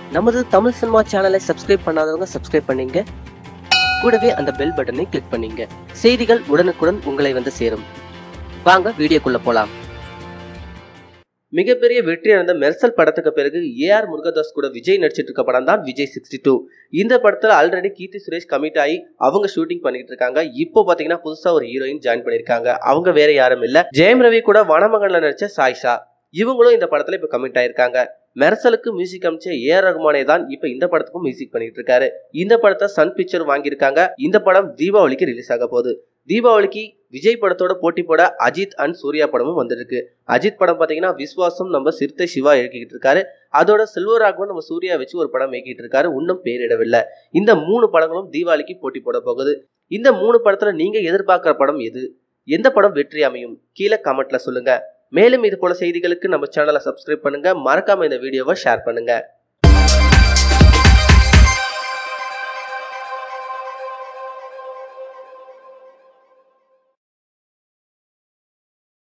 நமது தமிழ் சினிமா சேனலை சப்ஸ்கிரைப் பண்ணாதவங்க சப்ஸ்கிரைப் பண்ணீங்க கூடவே அந்த பெல் பட்டனை கிளிக் பண்ணீங்க செய்திகள் உடனுக்குடன் உங்களை வந்து சேரும் வாங்க வீடியோக்குள்ள போலாம் மிகப்பெரிய வெற்றி அடைந்த மெர்சல் படத்துக்கு பிறகு ஏஆர் முருகதாஸ் கூட விஜய் நடிச்சிட்டு இருக்க படம் தான் விஜய் சிக்ஸ்டி டூ இந்த படத்துல ஆல்ரெடி கீர்த்தி சுரேஷ் கமிட் ஆகி அவங்க ஷூட்டிங் பண்ணிட்டு இருக்காங்க இப்போ பாத்தீங்கன்னா புதுசா ஒரு ஹீரோயின் ஜாயின் பண்ணிருக்காங்க அவங்க வேற யாரும் இல்ல ஜெயம் ரவி கூட வனமகன்ல நடிச்ச சாய்ஷா இவங்களும் இந்த படத்துல இப்ப கமிட் ஆயிருக்காங்க மெர்சலுக்கு மியூசிக் அமைச்ச ஏஆர் ரகுமானே தான் இப்ப இந்த படத்துக்கும் மியூசிக் பண்ணிட்டு இருக்காரு இந்த படத்தை சன் பிக்சர் வாங்கியிருக்காங்க இந்த படம் தீபாவளிக்கு ரிலீஸ் ஆக போகுது தீபாவளிக்கு விஜய் படத்தோட போட்டி போட அஜித் அண்ட் சூர்யா படமும் வந்திருக்கு அஜித் படம் பார்த்தீங்கன்னா விஸ்வாசம் நம்ம சிறுத்தை சிவா இயக்கிட்டு இருக்காரு அதோட செல்வராகவன் நம்ம சூர்யா வச்சு ஒரு படம் இயக்கிட்டு இருக்காரு இன்னும் பேரிடவில்லை இந்த மூணு படங்களும் தீபாவளிக்கு போட்டி போட போகுது இந்த மூணு படத்துல நீங்க எதிர்பார்க்குற படம் எது எந்த படம் வெற்றி அமையும் கீழே கமெண்ட்ல சொல்லுங்க மேலும் இது போல செய்திகளுக்கு நம்ம சேனலை சப்ஸ்கிரைப் பண்ணுங்க மறக்காம இந்த வீடியோவை ஷேர் பண்ணுங்க